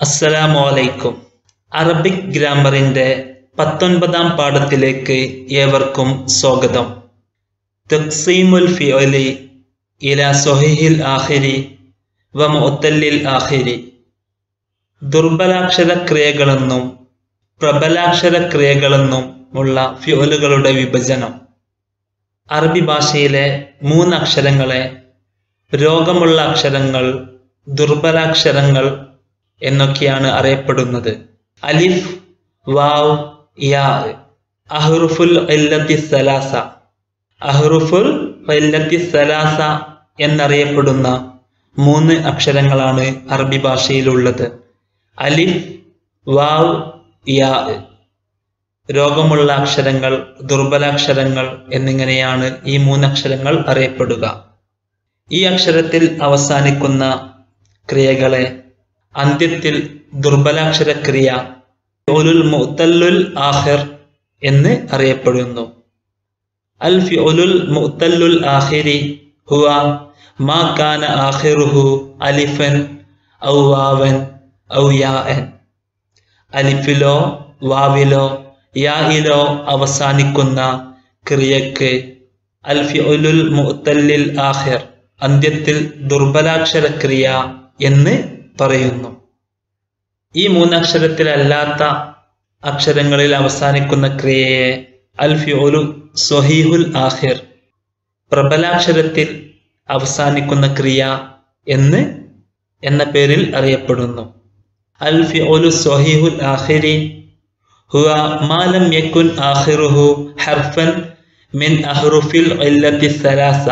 അസ്സലാമു അലൈക്കും അറബിക് ഗ്രാമറിന്റെ പത്തൊൻപതാം പാഠത്തിലേക്ക് ഏവർക്കും സ്വാഗതം തക്സീമുൽ ഫിഒലി ഇല സൊഹീഹിൽ ആഹിരി വ മുഅത്തല്ലിൽ ആഹിരി ദുർബലാക്ഷര ക്രിയകളെന്നും പ്രബലാക്ഷര ക്രിയകളെന്നും ഉള്ള ഫ്യോലുകളുടെ വിഭജനം അറബി ഭാഷയിലെ മൂന്ന് അക്ഷരങ്ങളെ രോഗമുള്ള അക്ഷരങ്ങൾ ദുർബലാക്ഷരങ്ങൾ എന്നൊക്കെയാണ് അറിയപ്പെടുന്നത് അലിഫ് വാവ് യാ അഹ്റുഫുൽ ഇല്ലത്തി സലാസ അഹ്റുഫുൽ ഇല്ലത്തി സലാസ എന്നറിയപ്പെടുന്ന മൂന്ന് അക്ഷരങ്ങളാണ് അറബി ഭാഷയിലുള്ളത് അലിഫ് വാവ് യാ രോഗമുള്ള അക്ഷരങ്ങൾ ദുർബലാക്ഷരങ്ങൾ എന്നിങ്ങനെയാണ് ഈ മൂന്നക്ഷരങ്ങൾ അറിയപ്പെടുക ഈ അക്ഷരത്തിൽ അവസാനിക്കുന്ന ക്രിയകളെ അന്ത്യത്തിൽ ദുർബലാക്ഷര ക്രിയ ഫിഉലുൽ മുഅത്തല്ലുൽ ആഖിർ എന്ന് അറിയപ്പെടുന്നു അൽ ഫിഉലുൽ മുഅത്തല്ലുൽ ആഖിരി ഹുവ മാ കാന ആഖിറുഹു അലിഫൻ ഔ വാവൻ ഔ യാഅൻ അലിഫിലോ വാവിലോ യായിലോ അവസാനിക്കുന്ന ക്രിയക്ക് അൽ ഫിഉലുൽ മുഅത്തല്ലിൽ ആഖിർ അന്ത്യത്തിൽ ദുർബലാക്ഷര ക്രിയ എന്ന് പറയുന്നു ഈ മൂന്നക്ഷരത്തിലല്ലാത്ത അക്ഷരങ്ങളിൽ അവസാനിക്കുന്ന ക്രിയയെ അൽ ഫിഉലു സ്വഹീഹുൽ ആഹിർ പ്രബലാക്ഷരത്തിൽ അവസാനിക്കുന്ന ക്രിയ എന്ന് എന്ന പേരിൽ അറിയപ്പെടുന്നു അൽ ഫിഉലു സ്വഹീഹുൽ ആഹിരി ഹുവ മാലം യക്കുൻ ആഹിറുഹു ഹർഫൻ മിൻ അഹ്റുഫിൽ ഇല്ലത്തി സലാസ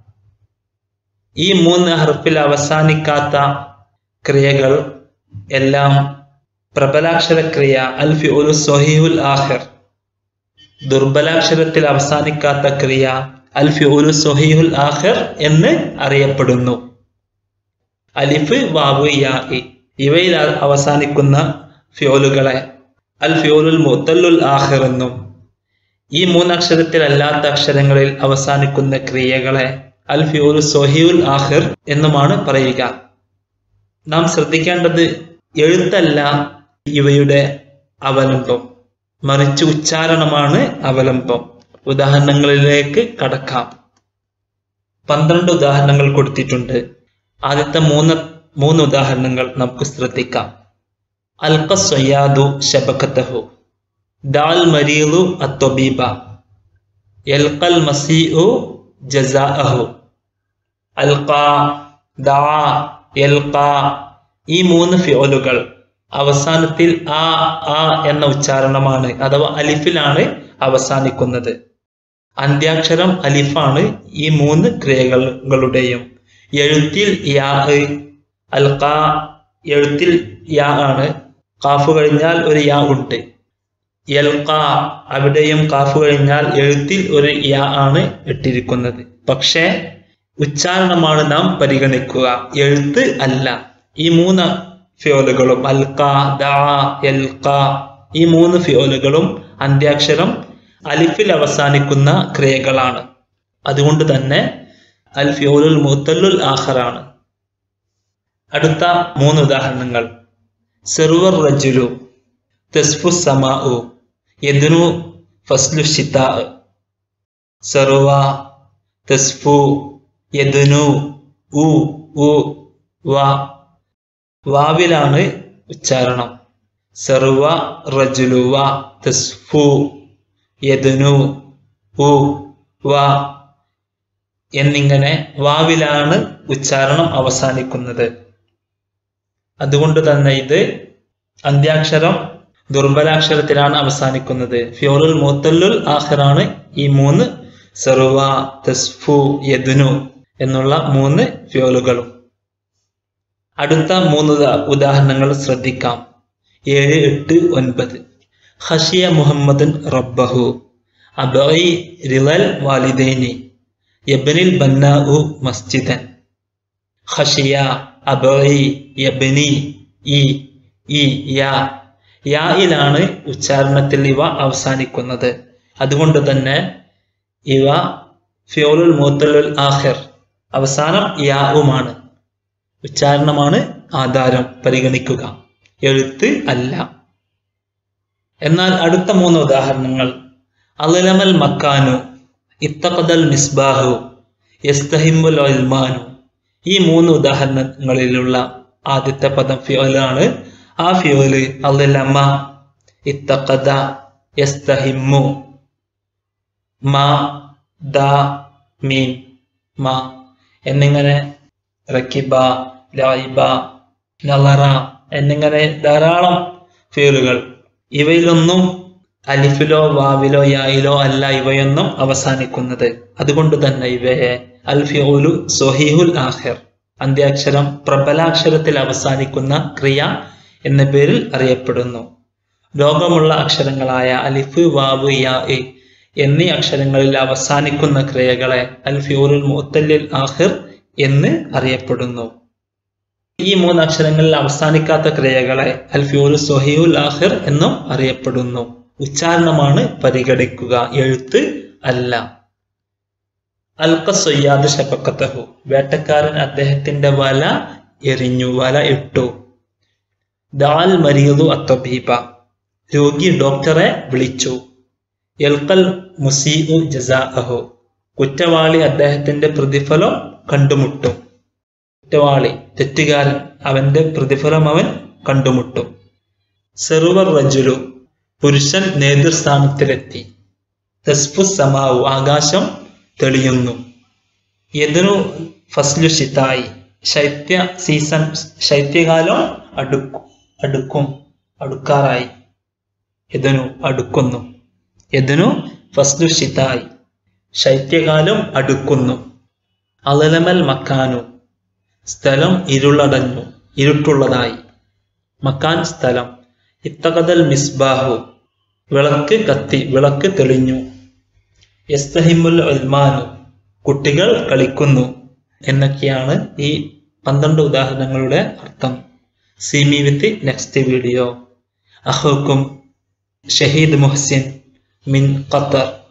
ഈ മൂന്ന് ഹർഫിൽ അവസാനിക്കാത്ത ക്രിയകൾ എല്ലാം പ്രബലാക്ഷര ക്രിയ അൽ ഫിഉലു സ്വഹീഹുൽ ആഹിർ ദുർബലാക്ഷരത്തിൽ അവസാനിക്കാത്ത ക്രിയ അൽ ഫിഉലു സ്വഹീഹുൽ ആഹിർ എന്ന് അറിയപ്പെടുന്നു അലിഫ് വാവ് യാ ഇവയിൽ അവസാനിക്കുന്ന ഫിയോലുകളെ അൽ ഫിയോലുൽ മുത്തല്ലുൽ ആഹിർ എന്നും ഈ മൂന്നക്ഷരത്തിലല്ലാത്ത അക്ഷരങ്ങളിൽ അവസാനിക്കുന്ന ക്രിയകളെ അൽ ഫിയോലു സൊഹീഉൽ ആഹിർ എന്നുമാണ് പറയുക നാം ശ്രദ്ധിക്കേണ്ടത് എഴുത്തല്ല ഇവയുടെ അവലംബം മറിച്ച് ഉച്ചാരണമാണ് അവലംബം ഉദാഹരണങ്ങളിലേക്ക് കടക്കാം പന്ത്രണ്ട് ഉദാഹരണങ്ങൾ കൊടുത്തിട്ടുണ്ട് ആദ്യത്തെ മൂന്ന് മൂന്ന് ഉദാഹരണങ്ങൾ നമുക്ക് ശ്രദ്ധിക്കാം അൽക്ക സൊയ്യാദു ശബക്കത്തഹു ദാൽ മരീലു അത്തൊബീബ എൽക്കൽ മസീഉ ജസാഅഹു അൽക്ക ദാ എൽക്ക ഈ മൂന്ന് ഫിയോലുകൾ അവസാനത്തിൽ ആ ആ എന്ന ഉച്ചാരണമാണ് അഥവാ അലിഫിലാണ് അവസാനിക്കുന്നത് അന്ത്യാക്ഷരം അലിഫാണ് ഈ മൂന്ന് ക്രിയകളുടെയും എഴുത്തിൽ യാ അൽക്ക എഴുത്തിൽ യാ ആണ് കാഫ് കഴിഞ്ഞാൽ ഒരു യാ ഉണ്ട് എൽക്ക അവിടെയും കാഫ് കഴിഞ്ഞാൽ എഴുത്തിൽ ഒരു യാ ആണ് ഇട്ടിരിക്കുന്നത് പക്ഷേ ഉച്ചാരണമാണ് നാം പരിഗണിക്കുക എഴുത്ത് അല്ല ഈ മൂന്ന് ഫിയോലുകളും അൽക്ക ദാ എൽക്ക ഈ മൂന്ന് ഫിയോലുകളും അന്ത്യാക്ഷരം അലിഫിൽ അവസാനിക്കുന്ന ക്രിയകളാണ് അതുകൊണ്ട് തന്നെ അൽ ഫിയോലുൽ മുത്തല്ലുൽ ആഖറാണ് അടുത്ത മൂന്ന് ഉദാഹരണങ്ങൾ സെർവർ റജുലു തെസ്ഫു സമാഉ യദുനു ഫസ്ലു ഷിതാ സെറുവ തെസ്ഫു യദുനു ഉ ഉ വ വാവിലാണ് ഉച്ചാരണം സെർവ റജുലുവ തെസ്ഫു യദുനു ഉ വ എന്നിങ്ങനെ വാവിലാണ് ഉച്ചാരണം അവസാനിക്കുന്നത് അതുകൊണ്ട് തന്നെ ഇത് അന്ത്യാക്ഷരം ദുർബലാക്ഷരത്തിലാണ് അവസാനിക്കുന്നത് ഫ്യോറുൽ മുത്തല്ലുൽ ആഖിറാണ് ഈ മൂന്ന് സെറുവ തെസ്ഫു യദുനു എന്നുള്ള മൂന്ന് ഫ്യോലുകളും അടുത്ത മൂന്ന് ഉദാഹരണങ്ങൾ ശ്രദ്ധിക്കാം ഏഴ് എട്ട് ഒൻപത് ഹഷിയ മുഹമ്മദൻ റബ്ബഹു അബൈ റിലൽ വാലിദൈനി യബനിൽ ബന്നാഉ മസ്ജിദൻ ഹഷിയ അബൈ യബനി ഇ ഇ യാ യായിലാണ് ഉച്ചാരണത്തിൽ ഇവ അവസാനിക്കുന്നത് അതുകൊണ്ട് തന്നെ ഇവ ഫ്യോലുൽ മുത്തലുൽ ആഹിർ അവസാനം യാവുമാണ് ഉച്ചാരണമാണ് ആധാരം പരിഗണിക്കുക എഴുത്ത് അല്ല എന്നാൽ അടുത്ത മൂന്ന് ഉദാഹരണങ്ങൾ അലലമൽ മക്കാനു ഇത്തഖദൽ മിസ്ബാഹു യസ്തഹിമുൽ ഒൽമാനു ഈ മൂന്ന് ഉദാഹരണങ്ങളിലുള്ള ആദ്യത്തെ പദം ഫിയോലാണ് ആ ഫിയോല് അലലമ ഇത്തഖദ യസ്തഹിമു മാ ദ മീൻ മാ എന്നിങ്ങനെ റക്കിബ ലൈബ നളറ എന്നിങ്ങനെ ധാരാളം ഫിയോലുകൾ ഇവയിലൊന്നും അലിഫിലോ വാവിലോ യായിലോ അല്ല ഇവയൊന്നും അവസാനിക്കുന്നത് അതുകൊണ്ട് തന്നെ ഇവയെ അൽഫിയോലു സൊഹീഹുൽ ആഹിർ അന്ത്യാക്ഷരം പ്രബലാക്ഷരത്തിൽ അവസാനിക്കുന്ന ക്രിയ എന്ന പേരിൽ അറിയപ്പെടുന്നു രോഗമുള്ള അക്ഷരങ്ങളായ അലിഫ് വാവ് യാ ഇ എന്നീ അക്ഷരങ്ങളിൽ അവസാനിക്കുന്ന ക്രിയകളെ അൽഫിയോലുൽ മുത്തല്ലിൽ ആഹിർ എന്ന് അറിയപ്പെടുന്നു ഈ മൂന്ന് അക്ഷരങ്ങളിൽ അവസാനിക്കാത്ത ക്രിയകളെ അൽഫിയോലു സൊഹീഹുൽ ആഹിർ എന്നും അറിയപ്പെടുന്നു ഉച്ചാരണമാണ് പരിഗണിക്കുക എഴുത്ത് അല്ല അൽക്ക സൊയ്യാദ് ഷഫക്കത്തഹു വേട്ടക്കാരൻ അദ്ദേഹത്തിന്റെ വല എറിഞ്ഞു വല ഇട്ടു ദാൽ മരീദു അത്തബീബ രോഗി ഡോക്ടറെ വിളിച്ചു എൽക്കൽ മുസീഉ ജസാഅഹു കുറ്റവാളി അദ്ദേഹത്തിന്റെ പ്രതിഫലം കണ്ടുമുട്ടും കുറ്റവാളി തെറ്റുകാരൻ അവന്റെ പ്രതിഫലം അവൻ കണ്ടുമുട്ടും സെറുവർ റജുലു പുരുഷൻ നേതൃസ്ഥാനത്തിലെത്തി തസ്ഫു സമാവു ആകാശം തെളിയുന്നു യദുനു ഫസ്ലു ഷിതായി ശൈത്യ സീസൺ ശൈത്യകാലം അടുക്കും അടുക്കും അടുക്കാറായി യദുനു അടുക്കുന്നു യദുനു ഫസ്ലു ഷിതായി ശൈത്യകാലം അടുക്കുന്നു അലലമൽ മക്കാനു സ്ഥലം ഇരുളടഞ്ഞു ഇരുട്ടുള്ളതായി മക്കാൻ സ്ഥലം ഇത്തകതൽ മിസ്ബാഹു വിളക്ക് കത്തി വിളക്ക് തെളിഞ്ഞു യസ്തഹിമുൽ ഉൽമാനു കുട്ടികൾ കളിക്കുന്നു എന്നൊക്കെയാണ് ഈ പന്ത്രണ്ട് ഉദാഹരണങ്ങളുടെ അർത്ഥം see me with next video അഹുക്കും ഷഹീദ് മുഹസിൻ മിൻ ഖത്തർ